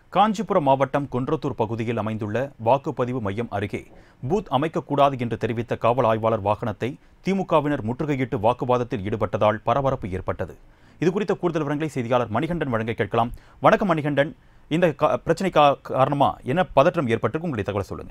காஞ்சிபுரம் மாவட்டம் குன்றத்தூர் பகுதியில் அமைந்துள்ள வாக்குப்பதிவு மையம் அருகே பூத் அமைக்கக்கூடாது என்று தெரிவித்த காவல் ஆய்வாளர் வாகனத்தை திமுகவினர் முற்றுகையிட்டு வாக்குவாதத்தில் ஈடுபட்டதால் பரபரப்பு ஏற்பட்டது இதுகுறித்த கூடுதல் விவரங்களை செய்தியாளர் மணிகண்டன் வழங்க கேட்கலாம் வணக்கம் மணிகண்டன் இந்த கா- பிரச்சனை கா- காரணமா என்ன பதற்றம் ஏற்பட்டிருக்கு உங்களுடைய தகவலை சொல்லுங்க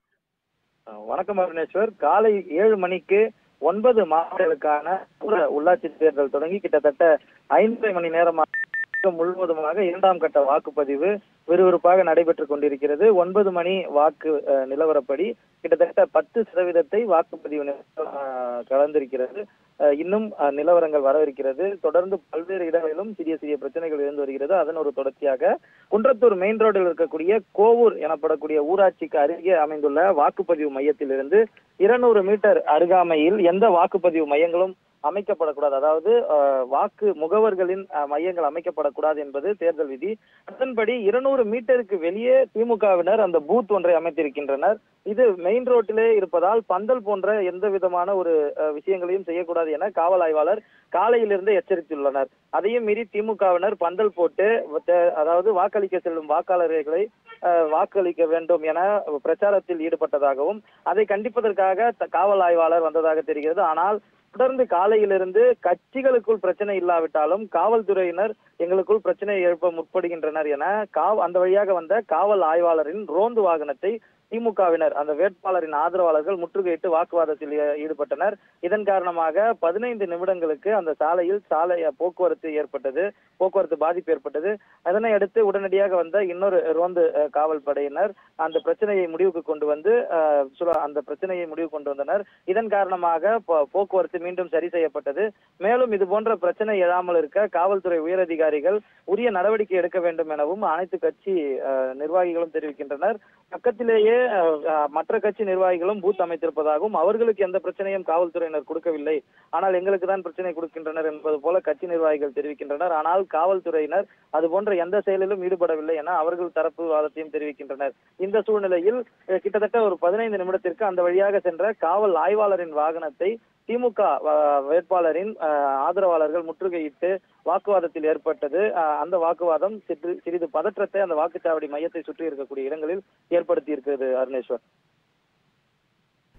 வணக்கம் அருணேஸ்வர் காலை ஏழு மணிக்கு ஒன்பது மாவட்டங்களுக்கான ஊர உள்ளாட்சி தேர்தல் தொடங்கி கிட்டத்தட்ட ஐந்தரை மணி நேரமாக முழுவதுமாக இரண்டாம் கட்ட வாக்குப்பதிவு விறுவிறுப்பாக நடைபெற்றுக் கொண்டிருக்கிறது ஒன்பது மணி வாக்கு அஹ், நிலவரப்படி கிட்டத்தட்ட பத்து சதவீதத்தை வாக்குப்பதிவு நிலவரம், அஹ், கலந்திருக்கிறது அஹ், இன்னும் அஹ், நிலவரங்கள் வரவிருக்கிறது தொடர்ந்து பல்வேறு இடங்களிலும் சிறிய சிறிய பிரச்சனைகள் இருந்து வருகிறது அதன் ஒரு தொடர்ச்சியாக குன்றத்தூர் மெயின் ரோடில் இருக்கக்கூடிய கோவூர் எனப்படக்கூடிய ஊராட்சிக்கு அருகே அமைந்துள்ள வாக்குப்பதிவு மையத்திலிருந்து இருநூறு மீட்டர் அருகாமையில் எந்த வாக்குப்பதிவு மையங்களும் அமைக்கப்படக்கூடாது அதாவது அஹ், வாக்கு முகவர்களின் அஹ், மையங்கள் அமைக்கப்படக்கூடாது என்பது தேர்தல் விதி அதன்படி இருநூறு மீட்டருக்கு வெளியே திமுகவினர் அந்த பூத் ஒன்றை அமைத்திருக்கின்றனர் இது மெயின் ரோட்டிலே இருப்பதால் பந்தல் போன்ற எந்த விதமான ஒரு அஹ், விஷயங்களையும் செய்யக்கூடாது என காவல் ஆய்வாளர் காலையிலிருந்து எச்சரித்துள்ளனர் அதையும் மீறி திமுகவினர் பந்தல் போட்டு தே- அதாவது வாக்களிக்க செல்லும் வாக்காளர்களை அஹ், வாக்களிக்க வேண்டும் என பிரச்சாரத்தில் ஈடுபட்டதாகவும் அதை கண்டிப்பதற்காக த- காவல் ஆய்வாளர் வந்ததாக தெரிகிறது ஆனால் தொடர்ந்து காலையிலிருந்து கட்சிகளுக்குள் பிரச்சனை இல்லாவிட்டாலும் காவல்துறையினர் எங்களுக்குள் பிரச்சனையை எழுப்ப முற்படுகின்றனர் என காவ அந்த வழியாக வந்த காவல் ஆய்வாளரின் ரோந்து வாகனத்தை திமுகவினர் அந்த வேட்பாளரின் ஆதரவாளர்கள் முற்றுகையிட்டு வாக்குவாதத்தில் ஈ- ஈடுபட்டனர் இதன் காரணமாக பதினைந்து நிமிடங்களுக்கு அந்த சாலையில் சாலை போக்குவரத்து ஏற்பட்டது போக்குவரத்து பாதிப்பு ஏற்பட்டது அதனை அடுத்து உடனடியாக வந்த இன்னொரு ரோந்து அஹ், காவல் படையினர் அந்த பிரச்சனையை முடிவுக்கு கொண்டு வந்து அஹ், சுல- அந்த பிரச்சனையை முடிவு கொண்டு வந்தனர் இதன் காரணமாக போ- போக்குவரத்து மீண்டும் சரி செய்யப்பட்டது மேலும் இது போன்ற பிரச்சனை எழாமல் இருக்க காவல்துறை உயரதிகாரிகள் உரிய நடவடிக்கை எடுக்க வேண்டும் எனவும் அனைத்து கட்சி அஹ், நிர்வாகிகளும் தெரிவிக்கின்றனர் பக்கத்திலேயே அஹ், அஹ், மற்ற கட்சி நிர்வாகிகளும் பூத் அமைத்திருப்பதாகவும் அவர்களுக்கு எந்த பிரச்சனையும் காவல்துறையினர் கொடுக்கவில்லை ஆனால் எங்களுக்கு தான் பிரச்சனை கொடுக்கின்றனர் என்பது போல கட்சி நிர்வாகிகள் தெரிவிக்கின்றனர் ஆனால் காவல்துறையினர் அது போன்ற எந்த செயலிலும் ஈடுபடவில்லை என அவர்கள் தரப்பு வாதத்தையும் தெரிவிக்கின்றனர் இந்த சூழ்நிலையில் அஹ், கிட்டத்தட்ட ஒரு பதினைந்து நிமிடத்திற்கு அந்த வழியாக சென்ற காவல் ஆய்வாளரின் வாகனத்தை திமுக அஹ், வேட்பாளரின் அஹ், ஆதரவாளர்கள் முற்றுகையிட்டு வாக்குவாதத்தில் ஏற்பட்டது அஹ், அந்த வாக்குவாதம் சிறு சிறிது பதற்றத்தை அந்த வாக்குச்சாவடி மையத்தை சுற்றி இருக்கக்கூடிய இடங்களில் ஏற்படுத்தி இருக்கிறது அருணேஸ்வர்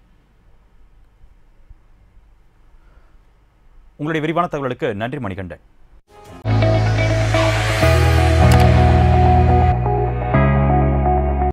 உங்களுடைய விரிவான தகவலுக்கு நன்றி மணிகண்டன்